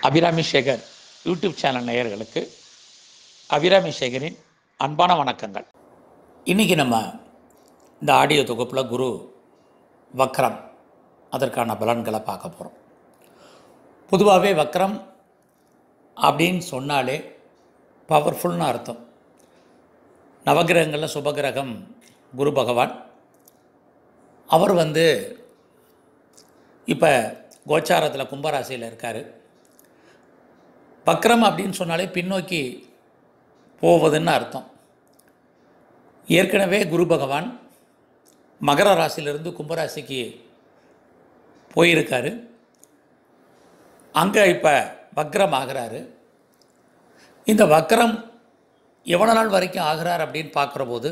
Abirami Sekar YouTube channel நேயர்களுக்கு அபிராமி சேகரின் அன்பான வணக்கங்கள் இன்றைக்கி நம்ம இந்த ஆடியோ தொகுப்பில் குரு வக்ரம் அதற்கான பலன்களை பார்க்க போகிறோம் பொதுவாகவே வக்ரம் அப்படின்னு சொன்னாலே பவர்ஃபுல்னு அர்த்தம் நவகிரகங்களில் சுபகிரகம் குரு பகவான் அவர் வந்து இப்போ கோச்சாரத்தில் கும்பராசியில் இருக்கார் வக்ரம் அப்படின்னு சொன்னாலே பின்னோக்கி போவதுன்னு அர்த்தம் ஏற்கனவே குரு பகவான் மகர ராசியிலிருந்து கும்பராசிக்கு போயிருக்காரு அங்கே இப்போ வக்ரம் ஆகிறாரு இந்த வக்ரம் எவ்வளோ நாள் வரைக்கும் ஆகிறார் அப்படின்னு பார்க்குற போது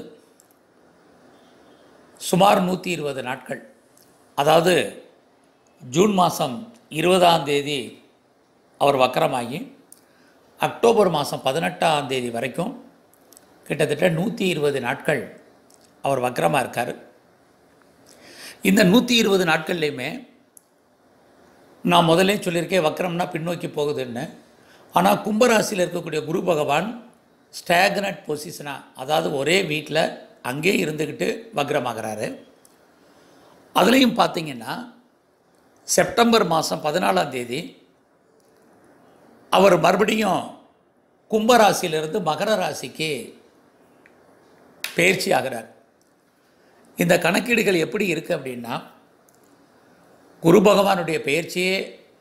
சுமார் நூற்றி இருபது நாட்கள் அதாவது ஜூன் மாதம் இருபதாம் தேதி அவர் வக்கரமாகி அக்டோபர் மாதம் பதினெட்டாம் தேதி வரைக்கும் கிட்டத்தட்ட நூற்றி இருபது நாட்கள் அவர் வக்கரமாக இருக்கார் இந்த நூற்றி இருபது நாட்கள்லையுமே நான் முதல்ல சொல்லியிருக்கேன் வக்கரம்னா பின்னோக்கி போகுதுன்னு ஆனால் கும்பராசியில் இருக்கக்கூடிய குரு பகவான் ஸ்டாக்னட் பொசிஷனாக அதாவது ஒரே வீட்டில் அங்கேயே இருந்துக்கிட்டு வக்ரமாகிறாரு அதுலேயும் பார்த்தீங்கன்னா செப்டம்பர் மாதம் பதினாலாம் தேதி அவர் மறுபடியும் கும்பராசியிலிருந்து மகர ராசிக்கு பயிற்சி ஆகிறார் இந்த கணக்கீடுகள் எப்படி இருக்குது அப்படின்னா குரு பகவானுடைய பயிற்சியே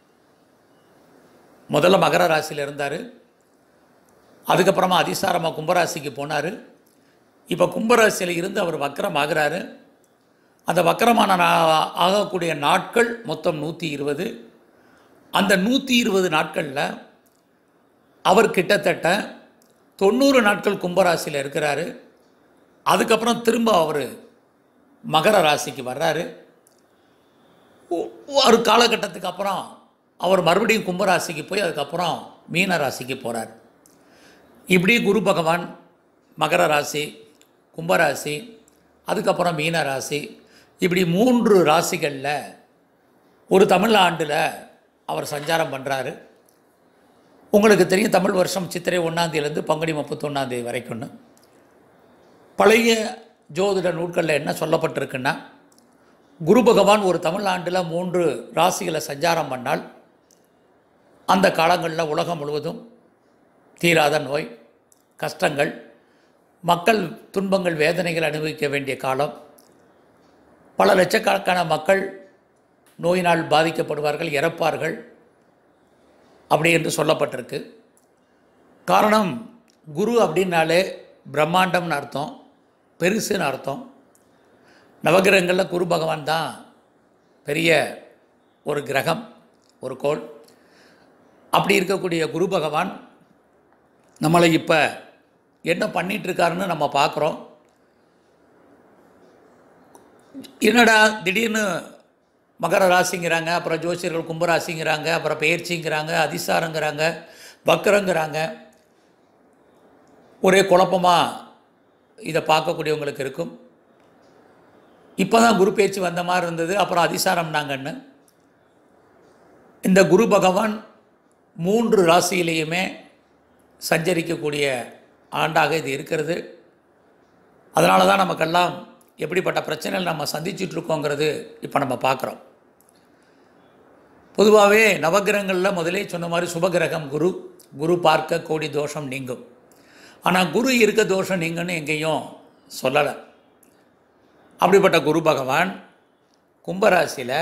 முதல்ல மகர ராசியில் இருந்தார் அதுக்கப்புறமா அதிசாரமாக கும்பராசிக்கு போனார் இப்போ கும்பராசியில் இருந்து அவர் வக்கரம் ஆகிறாரு அந்த வக்கரமான நா- ஆகக்கூடிய நாட்கள் மொத்தம் நூற்றி இருபது அந்த நூற்றி இருபது நாட்களில் அவர் கிட்டத்தட்ட தொண்ணூறு நாட்கள் கும்பராசியில் இருக்கிறாரு அதுக்கப்புறம் திரும்ப அவர் மகர ராசிக்கு வர்றாரு ஒ- ஒரு காலகட்டத்துக்கு அப்புறம் அவர் மறுபடியும் கும்பராசிக்கு போய் அதுக்கப்புறம் மீன ராசிக்கு போகிறார் இப்படி குரு பகவான் மகர ராசி கும்பராசி அதுக்கப்புறம் மீன ராசி இப்படி மூன்று ராசிகளில் ஒரு தமிழ் ஆண்டில் அவர் சஞ்சாரம் பண்ணுறாரு உங்களுக்கு தெரியும் தமிழ் வருஷம் சித்திரை ஒன்றாந்தேதியிலேருந்து பங்குனி முப்பத்தொன்னாந்தேதி வரைக்கும்னு பழைய ஜோதிட நூட்களில் என்ன சொல்லப்பட்டிருக்குன்னா குரு பகவான் ஒரு தமிழ் ஆண்டில் மூன்று ராசிகளை சஞ்சாரம் பண்ணால் அந்த காலங்களில் உலகம் முழுவதும் தீராத நோய் கஷ்டங்கள் மக்கள் துன்பங்கள் வேதனைகள் அனுபவிக்க வேண்டிய காலம் பல லட்சக்கணக்கான மக்கள் நோயினால் பாதிக்கப்படுவார்கள் இறப்பார்கள் அப்படி என்று சொல்லப்பட்டிருக்கு காரணம் குரு அப்படின்னாலே பிரம்மாண்டம்னு அர்த்தம் பெருசுன்னு அர்த்தம் நவகிரகங்களில் குரு பகவான் தான் பெரிய ஒரு கிரகம் ஒரு கோள் அப்படி இருக்கக்கூடிய குரு பகவான் நம்மளை இப்போ என்ன பண்ணிட்டு இருக்காருன்னு நம்ம பார்க்குறோம் என்னடா திடீர்னு மகர ராசிங்கிறாங்க அப்புறம் ஜோசியர்கள் கும்பராசிங்கிறாங்க அப்புறம் பெயர்ச்சிங்கிறாங்க அதிசாரங்கிறாங்க வக்கரங்கிறாங்க ஒரே குழப்பமாக இதை பார்க்கக்கூடியவங்களுக்கு இருக்கும் இப்போ தான் குரு பேச்சு வந்த மாதிரி இருந்தது அப்புறம் அதிசாரம் நாங்கன்னு இந்த குரு பகவான் மூன்று ராசியிலேயுமே சஞ்சரிக்கக்கூடிய ஆண்டாக இது இருக்கிறது அதனால தான் நமக்கெல்லாம் எப்படிப்பட்ட பிரச்சனைகள் நம்ம சந்திச்சுட்டு இருக்கோங்கிறது இப்போ நம்ம பார்க்குறோம் பொதுவாகவே நவகிரகங்களில் முதலே சொன்ன மாதிரி சுபகிரகம் குரு குரு பார்க்க கோடி தோஷம் நீங்கும் ஆனால் குரு இருக்க தோஷம் நீங்கன்னு எங்கேயும் சொல்லலை அப்படிப்பட்ட குரு பகவான் கும்பராசியில்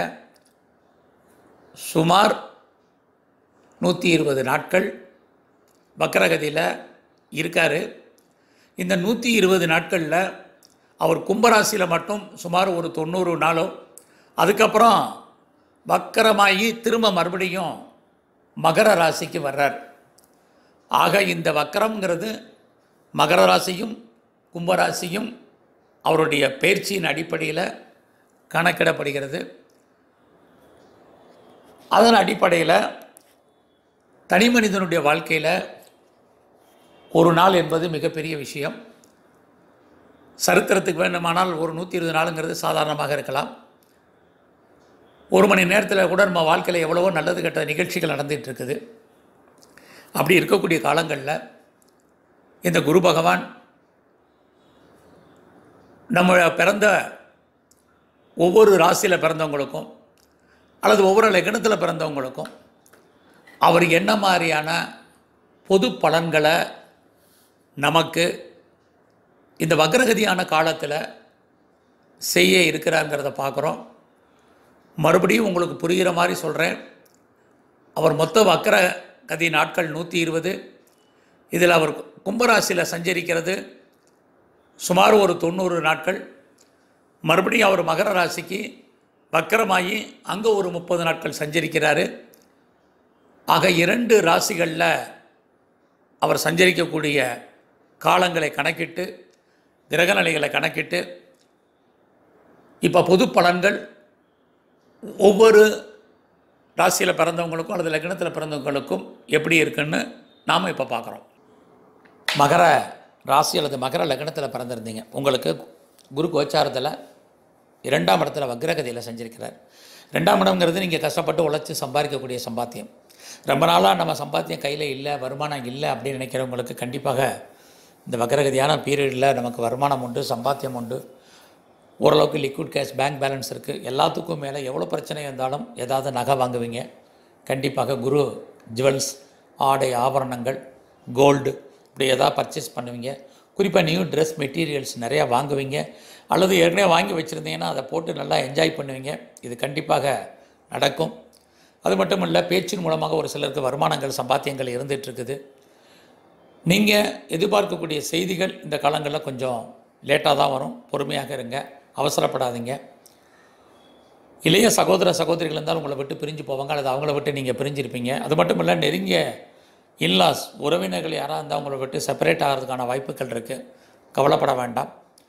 சுமார் நூற்றி இருபது நாட்கள் வக்கரகதியில் இருக்கார் இந்த நூற்றி இருபது நாட்களில் அவர் கும்பராசியில் மட்டும் சுமார் ஒரு தொண்ணூறு நாளும் அதுக்கப்புறம் வக்கரமாகி திரும்ப மறுபடியும் மகர ராசிக்கு வர்றார் ஆக இந்த வக்கரம்ங்கிறது மகர ராசியும் கும்பராசியும் அவருடைய பயிற்சியின் அடிப்படையில் கணக்கிடப்படுகிறது அதன் அடிப்படையில் தனி மனிதனுடைய வாழ்க்கையில் ஒரு நாள் என்பது மிகப்பெரிய விஷயம் சரித்திரத்துக்கு வேண்டுமானால் ஒரு நூற்றி இருபது நாளுங்கிறது சாதாரணமாக இருக்கலாம் ஒரு மணி நேரத்தில் கூட நம்ம வாழ்க்கையில் எவ்வளவோ நல்லது கெட்ட நிகழ்ச்சிகள் நடந்துகிட்டு இருக்குது அப்படி இருக்கக்கூடிய காலங்களில் இந்த குரு பகவான் நம்ம பிறந்த ஒவ்வொரு ராசியில் பிறந்தவங்களுக்கும் அல்லது ஒவ்வொரு லக்னத்தில் பிறந்தவங்களுக்கும் அவர் என்ன மாதிரியான பொது பலன்களை நமக்கு இந்த வக்ரகதியான காலத்தில் செய்ய இருக்கிறாங்கிறத பார்க்குறோம் மறுபடியும் உங்களுக்கு புரிகிற மாதிரி சொல்கிறேன் அவர் மொத்த வக்கர கதி நாட்கள் நூற்றி இருபது இதில் அவர் கும்பராசியில் சஞ்சரிக்கிறது சுமார் ஒரு தொண்ணூறு நாட்கள் மறுபடியும் அவர் மகர ராசிக்கு வக்கரமாகி அங்கே ஒரு முப்பது நாட்கள் சஞ்சரிக்கிறாரு ஆக இரண்டு ராசிகளில் அவர் சஞ்சரிக்கக்கூடிய காலங்களை கணக்கிட்டு கிரகநிலைகளை கணக்கிட்டு இப்போ பொது பலன்கள் ஒவ்வொரு ராசியில் பிறந்தவங்களுக்கும் அல்லது லக்னத்தில் பிறந்தவங்களுக்கும் எப்படி இருக்குன்னு நாம் இப்போ பார்க்குறோம் மகர ராசி அல்லது மகர லக்னத்தில் பிறந்திருந்தீங்க உங்களுக்கு குரு கோச்சாரத்தில் இரண்டாம் இடத்துல வக்ரகதியில் செஞ்சிருக்கிறார் ரெண்டாம் இடம்ங்கிறது நீங்கள் கஷ்டப்பட்டு உழைச்சி சம்பாதிக்கக்கூடிய சம்பாத்தியம் ரொம்ப நாளாக நம்ம சம்பாத்தியம் கையில் இல்லை வருமானம் இல்லை அப்படின்னு நினைக்கிறவங்களுக்கு கண்டிப்பாக இந்த வக்ரகதியான பீரியடில் நமக்கு வருமானம் உண்டு சம்பாத்தியம் உண்டு ஓரளவுக்கு லிக்விட் கேஷ் பேங்க் பேலன்ஸ் இருக்குது எல்லாத்துக்கும் மேலே எவ்வளோ பிரச்சனை இருந்தாலும் ஏதாவது நகை வாங்குவீங்க கண்டிப்பாக குரு ஜுவல்ஸ் ஆடை ஆபரணங்கள் கோல்டு இப்படி எதாவது பர்ச்சேஸ் பண்ணுவீங்க குறிப்பாக நியூ ட்ரெஸ் மெட்டீரியல்ஸ் நிறையா வாங்குவீங்க அல்லது ஏற்கனவே வாங்கி வச்சுருந்தீங்கன்னா அதை போட்டு நல்லா என்ஜாய் பண்ணுவீங்க இது கண்டிப்பாக நடக்கும் அது மட்டும் இல்லை பேச்சின் மூலமாக ஒரு சிலருக்கு வருமானங்கள் சம்பாத்தியங்கள் இருந்துகிட்ருக்குது நீங்கள் எதிர்பார்க்கக்கூடிய செய்திகள் இந்த காலங்களில் கொஞ்சம் லேட்டாக தான் வரும் பொறுமையாக இருங்க அவசரப்படாதீங்க இளைய சகோதர சகோதரிகள் இருந்தால் உங்களை விட்டு பிரிஞ்சு போவாங்க அல்லது அவங்கள விட்டு நீங்கள் பிரிஞ்சிருப்பீங்க அது மட்டும் இல்லை நெருங்கிய இன்லாஸ் உறவினர்கள் யாராக இருந்தால் உங்களை விட்டு செப்பரேட் ஆகிறதுக்கான வாய்ப்புகள் இருக்குது கவலைப்பட வேண்டாம்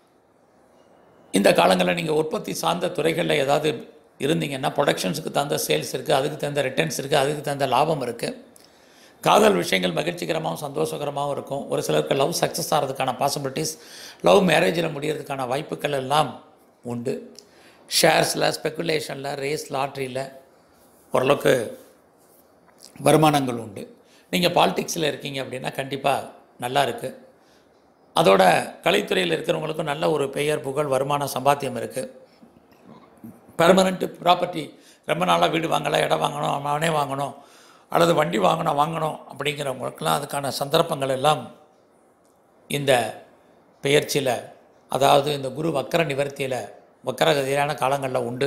இந்த காலங்களில் நீங்கள் உற்பத்தி சார்ந்த துறைகளில் ஏதாவது இருந்தீங்கன்னா ப்ரொடக்ஷன்ஸுக்கு தகுந்த சேல்ஸ் இருக்குது அதுக்கு தகுந்த ரிட்டர்ன்ஸ் இருக்குது அதுக்கு தகுந்த லாபம் இருக்குது காதல் விஷயங்கள் மகிழ்ச்சிகரமாகவும் சந்தோஷகரமாகவும் இருக்கும் ஒரு சிலருக்கு லவ் சக்ஸஸ் ஆகிறதுக்கான பாசிபிலிட்டிஸ் லவ் மேரேஜில் முடியறதுக்கான வாய்ப்புகள் எல்லாம் உண்டு ஷேர்ஸில் ஸ்பெக்குலேஷனில் ரேஸ் லாட்ரியில் ஓரளவுக்கு வருமானங்கள் உண்டு நீங்கள் பாலிடிக்ஸில் இருக்கீங்க அப்படின்னா கண்டிப்பாக நல்லா இருக்குது அதோட கலைத்துறையில் இருக்கிறவங்களுக்கும் நல்ல ஒரு பெயர் புகழ் வருமான சம்பாத்தியம் இருக்குது பெர்மனண்ட்டு ப்ராப்பர்ட்டி ரொம்ப நாளாக வீடு வாங்கலை இடம் வாங்கணும் அவனே வாங்கணும் அல்லது வண்டி வாங்கணும் வாங்கணும் அப்படிங்கிறவங்களுக்கெல்லாம் அதுக்கான சந்தர்ப்பங்கள் எல்லாம் இந்த பெயர்ச்சியில் அதாவது இந்த குரு வக்கர நிவர்த்தியில் வக்கரகதியான காலங்களில் உண்டு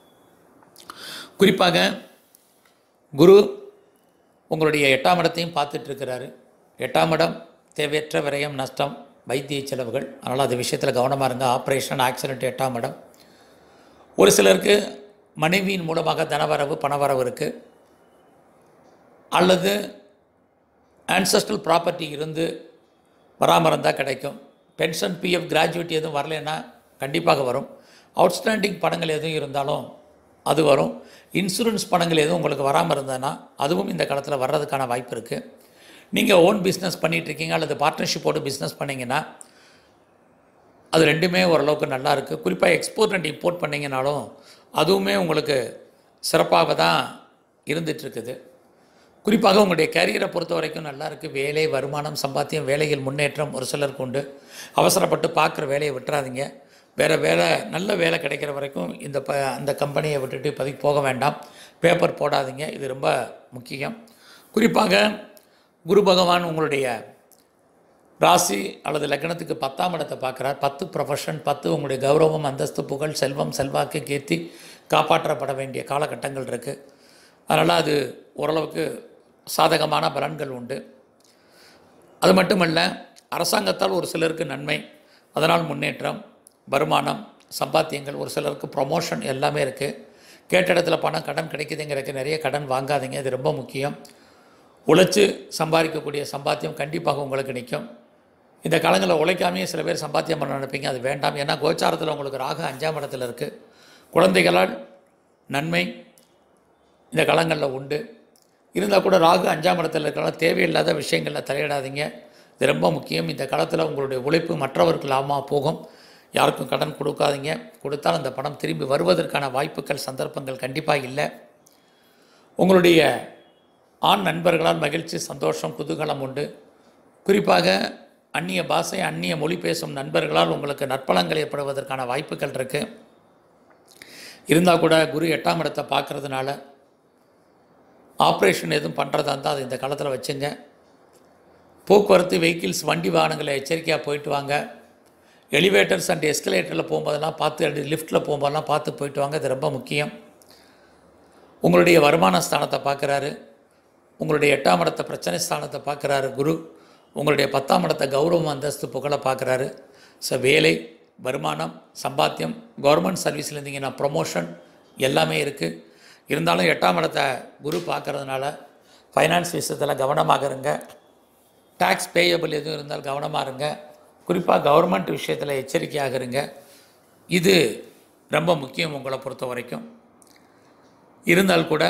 குறிப்பாக குரு உங்களுடைய எட்டாம் இடத்தையும் பார்த்துட்ருக்கிறாரு எட்டாம் இடம் தேவையற்ற விரயம் நஷ்டம் வைத்திய செலவுகள் அதனால் அது விஷயத்தில் கவனமாக இருங்க ஆப்ரேஷன் ஆக்சிடென்ட் எட்டாம் இடம் ஒரு சிலருக்கு மனைவியின் மூலமாக தனவரவு பணவரவு இருக்குது அல்லது ஆன்சஸ்ட்ரல் ப்ராப்பர்ட்டி இருந்து வராமல் இருந்தால் கிடைக்கும் பென்ஷன் பிஎஃப் கிராஜுவேட் எதுவும் வரலைன்னா கண்டிப்பாக வரும் அவுட்ஸ்டாண்டிங் பணங்கள் எதுவும் இருந்தாலும் அது வரும் இன்சூரன்ஸ் பணங்கள் எதுவும் உங்களுக்கு வராமல் இருந்ததுன்னா அதுவும் இந்த காலத்தில் வர்றதுக்கான வாய்ப்பு இருக்குது நீங்கள் ஓன் பிஸ்னஸ் பண்ணிகிட்ருக்கீங்க அல்லது பார்ட்னர்ஷிப்போடு பிஸ்னஸ் பண்ணிங்கன்னா அது ரெண்டுமே ஓரளவுக்கு நல்லா இருக்குது குறிப்பாக எக்ஸ்போர்ட் அண்ட் இம்போர்ட் பண்ணிங்கனாலும் அதுவுமே உங்களுக்கு சிறப்பாக தான் இருந்துகிட்ருக்குது குறிப்பாக உங்களுடைய கேரியரை பொறுத்த வரைக்கும் நல்லா இருக்குது வேலை வருமானம் சம்பாத்தியம் வேலையில் முன்னேற்றம் ஒரு சிலருக்கு உண்டு அவசரப்பட்டு பார்க்குற வேலையை விட்டுறாதீங்க வேறு வேலை நல்ல வேலை கிடைக்கிற வரைக்கும் இந்த ப அந்த கம்பெனியை விட்டுட்டு இப்போதைக்கு போக வேண்டாம் பேப்பர் போடாதீங்க இது ரொம்ப முக்கியம் குறிப்பாக குரு பகவான் உங்களுடைய ராசி அல்லது லக்னத்துக்கு பத்தாம் இடத்தை பார்க்குறார் பத்து ப்ரொஃபஷன் பத்து உங்களுடைய கௌரவம் அந்தஸ்து புகழ் செல்வம் செல்வாக்கு கீர்த்தி காப்பாற்றப்பட வேண்டிய காலகட்டங்கள் இருக்குது அதனால் அது ஓரளவுக்கு சாதகமான பலன்கள் உண்டு அது மட்டுமல்ல அரசாங்கத்தால் ஒரு சிலருக்கு நன்மை அதனால் முன்னேற்றம் வருமானம் சம்பாத்தியங்கள் ஒரு சிலருக்கு ப்ரொமோஷன் எல்லாமே இருக்குது கேட்ட இடத்துல பணம் கடன் கிடைக்குதுங்கிறதுக்கு நிறைய கடன் வாங்காதீங்க இது ரொம்ப முக்கியம் உழைச்சி சம்பாதிக்கக்கூடிய சம்பாத்தியம் கண்டிப்பாக உங்களுக்கு நிற்கும் இந்த காலங்களில் உழைக்காமையே சில பேர் சம்பாத்தியம் பண்ண நினைப்பீங்க அது வேண்டாம் ஏன்னா கோச்சாரத்தில் உங்களுக்கு ராகு அஞ்சாம் இடத்துல இருக்குது குழந்தைகளால் நன்மை இந்த காலங்களில் உண்டு இருந்தால் கூட ராகு அஞ்சாம் இடத்துல இருக்கிறனால தேவையில்லாத விஷயங்களில் தலையிடாதீங்க இது ரொம்ப முக்கியம் இந்த காலத்தில் உங்களுடைய உழைப்பு மற்றவருக்கு லாபமாக போகும் யாருக்கும் கடன் கொடுக்காதீங்க கொடுத்தால் அந்த பணம் திரும்பி வருவதற்கான வாய்ப்புகள் சந்தர்ப்பங்கள் கண்டிப்பாக இல்லை உங்களுடைய ஆண் நண்பர்களால் மகிழ்ச்சி சந்தோஷம் குதூகலம் உண்டு குறிப்பாக அந்நிய பாஷை அந்நிய மொழி பேசும் நண்பர்களால் உங்களுக்கு நற்பலங்கள் ஏற்படுவதற்கான வாய்ப்புகள் இருக்குது இருந்தால் கூட குரு எட்டாம் இடத்தை பார்க்கறதுனால ஆப்ரேஷன் எதுவும் பண்ணுறதா இருந்தால் அது இந்த காலத்தில் வச்சுங்க போக்குவரத்து வெஹிக்கிள்ஸ் வண்டி வாகனங்களை எச்சரிக்கையாக போயிட்டு வாங்க எலிவேட்டர்ஸ் அண்ட் எஸ்கலேட்டரில் போகும்போதெல்லாம் பார்த்து லிஃப்ட்டில் போகும்போதெல்லாம் பார்த்து போயிட்டு வாங்க இது ரொம்ப முக்கியம் உங்களுடைய வருமான ஸ்தானத்தை பார்க்குறாரு உங்களுடைய எட்டாம் இடத்தை பிரச்சனை ஸ்தானத்தை பார்க்குறாரு குரு உங்களுடைய பத்தாம் இடத்தை கௌரவம் அந்தஸ்து புகழை பார்க்குறாரு ஸோ வேலை வருமானம் சம்பாத்தியம் கவர்மெண்ட் சர்வீஸில் இருந்தீங்கன்னா ப்ரொமோஷன் எல்லாமே இருக்குது இருந்தாலும் எட்டாம் இடத்தை குரு பார்க்கறதுனால ஃபைனான்ஸ் விஷயத்தில் கவனமாக இருங்க டேக்ஸ் பேயபிள் எதுவும் இருந்தால் கவனமாக இருங்க குறிப்பாக கவர்மெண்ட் விஷயத்தில் எச்சரிக்கையாக இருங்க இது ரொம்ப முக்கியம் உங்களை பொறுத்த வரைக்கும் இருந்தால் கூட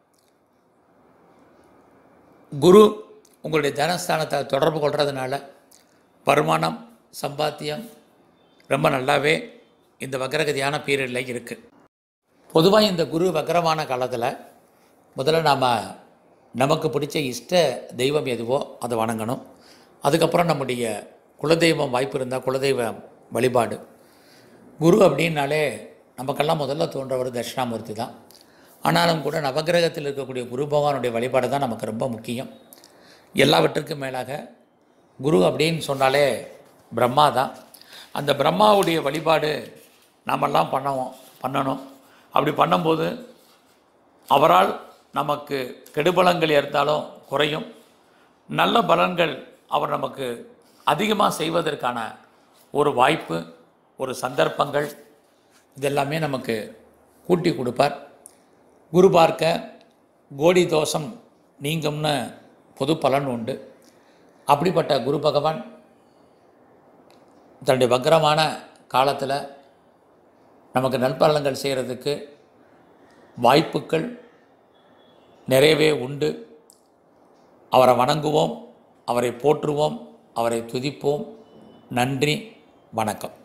குரு உங்களுடைய தனஸ்தானத்தை தொடர்பு கொள்றதுனால வருமானம் சம்பாத்தியம் ரொம்ப நல்லாவே இந்த வக்ரகதியான பீரியடில் இருக்குது பொதுவாக இந்த குரு வக்ரமான காலத்தில் முதல்ல நாம் நமக்கு பிடிச்ச இஷ்ட தெய்வம் எதுவோ அதை வணங்கணும் அதுக்கப்புறம் நம்முடைய குலதெய்வம் வாய்ப்பு இருந்தால் குலதெய்வ வழிபாடு குரு அப்படின்னாலே நமக்கெல்லாம் முதல்ல தோன்றவர் தட்சிணாமூர்த்தி தான் ஆனாலும் கூட நவகிரகத்தில் இருக்கக்கூடிய குரு பகவானுடைய வழிபாடு தான் நமக்கு ரொம்ப முக்கியம் எல்லாவற்றுக்கும் மேலாக குரு அப்படின்னு சொன்னாலே பிரம்மா தான் அந்த பிரம்மாவுடைய வழிபாடு நாமெல்லாம் பண்ணுவோம் பண்ணணும் அப்படி பண்ணும்போது அவரால் நமக்கு கெடுபலங்கள் இருந்தாலும் குறையும் நல்ல பலன்கள் அவர் நமக்கு அதிகமாக செய்வதற்கான ஒரு வாய்ப்பு ஒரு சந்தர்ப்பங்கள் இதெல்லாமே நமக்கு கூட்டி கொடுப்பார் குரு பார்க்க கோடி தோஷம் நீங்கும்னு பொது பலன் உண்டு அப்படிப்பட்ட குரு பகவான் தன்னுடைய வக்ரமான காலத்தில் நமக்கு நற்பலன்கள் செய்கிறதுக்கு வாய்ப்புகள் நிறையவே உண்டு அவரை வணங்குவோம் அவரை போற்றுவோம் அவரை துதிப்போம் நன்றி வணக்கம்